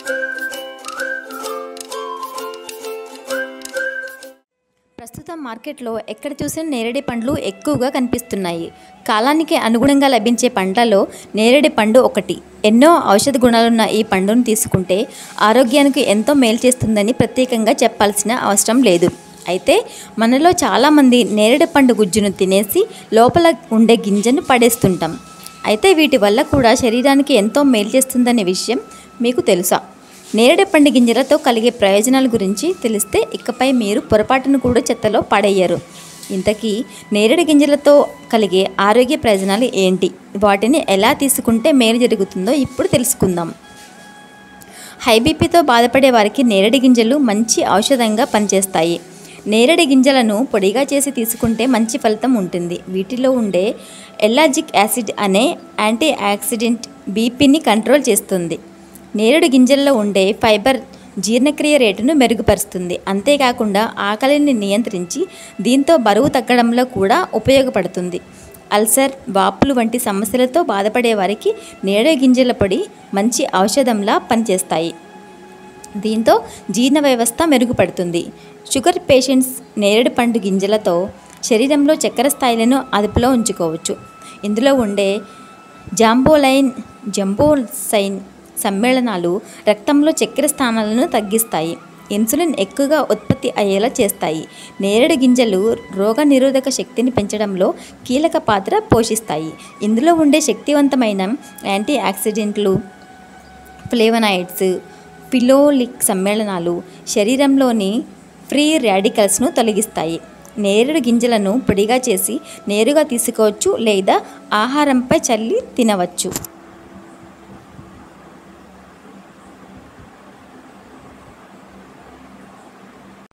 ప్రస్తుతం మార్కెట్లో ఎక్కడ చూసినా నేరేడు పండ్లు ఎక్కువగా కనిపిస్తున్నాయి కాలానికి అనుగుణంగా లభించే పండ్లలో నేరేడు పండు ఒకటి ఎన్నో ఔషధ గుణాలున్న ఈ పండును తీసుకుంటే ఆరోగ్యానికి ఎంతో మేలు చేస్తుందని ప్రత్యేకంగా చెప్పాల్సిన అవసరం లేదు అయితే మనలో చాలామంది నేరేడు పండు గుజ్జును తినేసి లోపల ఉండే గింజను పడేస్తుంటాం అయితే వీటి వల్ల కూడా శరీరానికి ఎంతో మేలు చేస్తుందనే విషయం మీకు తెలుసా నేరేడు పండు గింజలతో కలిగే ప్రయోజనాల గురించి తెలిస్తే ఇకపై మీరు పొరపాటును కూడా చెత్తలో పడేయరు ఇంతకీ నేరేడు గింజలతో కలిగే ఆరోగ్య ప్రయోజనాలు ఏంటి వాటిని ఎలా తీసుకుంటే మేలు జరుగుతుందో ఇప్పుడు తెలుసుకుందాం హై బీపీతో బాధపడే వారికి నేరేడు గింజలు మంచి ఔషధంగా పనిచేస్తాయి నేరేడు గింజలను పొడిగా చేసి తీసుకుంటే మంచి ఫలితం ఉంటుంది వీటిలో ఉండే ఎల్లాజిక్ యాసిడ్ అనే యాంటీ ఆక్సిడెంట్ బీపీని కంట్రోల్ చేస్తుంది నేరేడు గింజల్లో ఉండే ఫైబర్ జీర్ణక్రియ రేటును మెరుగుపరుస్తుంది అంతేకాకుండా ఆకలిని నియంత్రించి దీంతో బరువు తగ్గడంలో కూడా ఉపయోగపడుతుంది అల్సర్ వాపులు వంటి సమస్యలతో బాధపడే వారికి నేరేడు గింజల పొడి మంచి ఔషధంలా పనిచేస్తాయి దీంతో జీర్ణ వ్యవస్థ మెరుగుపడుతుంది షుగర్ పేషెంట్స్ నేరేడు పండు గింజలతో శరీరంలో చక్కెర స్థాయిలను అదుపులో ఉంచుకోవచ్చు ఇందులో ఉండే జాంబోలైన్ జంబోసైన్ సమ్మేళనాలు రక్తంలో చక్కెర స్థానాలను తగ్గిస్తాయి ఇన్సులిన్ ఎక్కువగా ఉత్పత్తి అయ్యేలా చేస్తాయి నేరేడు గింజలు రోగ నిరోధక శక్తిని పెంచడంలో కీలక పాత్ర పోషిస్తాయి ఇందులో ఉండే శక్తివంతమైన యాంటీ ఆక్సిడెంట్లు ఫ్లేవనాయిడ్స్ పిలోలిక్ సమ్మేళనాలు శరీరంలోని ఫ్రీ రాడికల్స్ను తొలగిస్తాయి నేరేడు గింజలను పొడిగా చేసి నేరుగా తీసుకోవచ్చు లేదా ఆహారంపై చల్లి తినవచ్చు